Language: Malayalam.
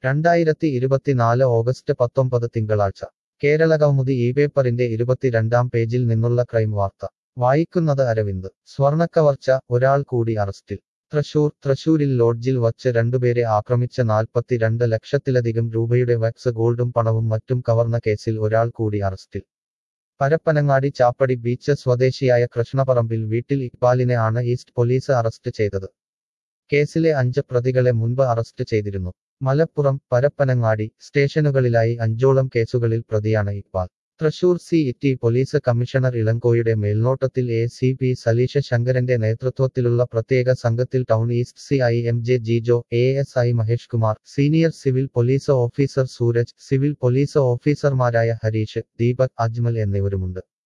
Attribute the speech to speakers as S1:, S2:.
S1: രണ്ടായിരത്തി ഇരുപത്തിനാല് ഓഗസ്റ്റ് പത്തൊമ്പത് തിങ്കളാഴ്ച കേരളകൗമുദി ഈ പേപ്പറിന്റെ ഇരുപത്തിരണ്ടാം പേജിൽ നിന്നുള്ള ക്രൈം വാർത്ത വായിക്കുന്നത് അരവിന്ദ് സ്വർണക്കവർച്ച ഒരാൾ കൂടി അറസ്റ്റിൽ തൃശൂർ തൃശൂരിൽ ലോഡ്ജിൽ വച്ച് രണ്ടുപേരെ ആക്രമിച്ച നാൽപ്പത്തിരണ്ട് ലക്ഷത്തിലധികം രൂപയുടെ വാക്സ് ഗോൾഡും പണവും മറ്റും കവർന്ന കേസിൽ ഒരാൾ കൂടി അറസ്റ്റിൽ പരപ്പനങ്ങാടി ചാപ്പടി ബീച്ച് സ്വദേശിയായ കൃഷ്ണപറമ്പിൽ വീട്ടിൽ ഇക്ബാലിനെ ആണ് ഈസ്റ്റ് പോലീസ് അറസ്റ്റ് ചെയ്തത് കേസിലെ അഞ്ച് പ്രതികളെ മുൻപ് അറസ്റ്റ് ചെയ്തിരുന്നു മലപ്പുറം പരപ്പനങ്ങാടി സ്റ്റേഷനുകളിലായി അഞ്ചോളം കേസുകളിൽ പ്രതിയാണ് Iqbal Thrissur C T police commissioner ഇളങ്കോയുടെ മേൽനോട്ടത്തിൽ എ സി പി സലീഷ ശങ്കരന്റെ നേതൃത്വത്തിലുള്ള പ്രത്യേക സംഘത്തിൽ town east C I M J Jijo A S I Mahesh Kumar senior civil police officer Sooraj civil police ഓഫീസർമാരായ ഹരീഷ് ദീപക് അജ്മൽ എന്നിവരുമുണ്ട്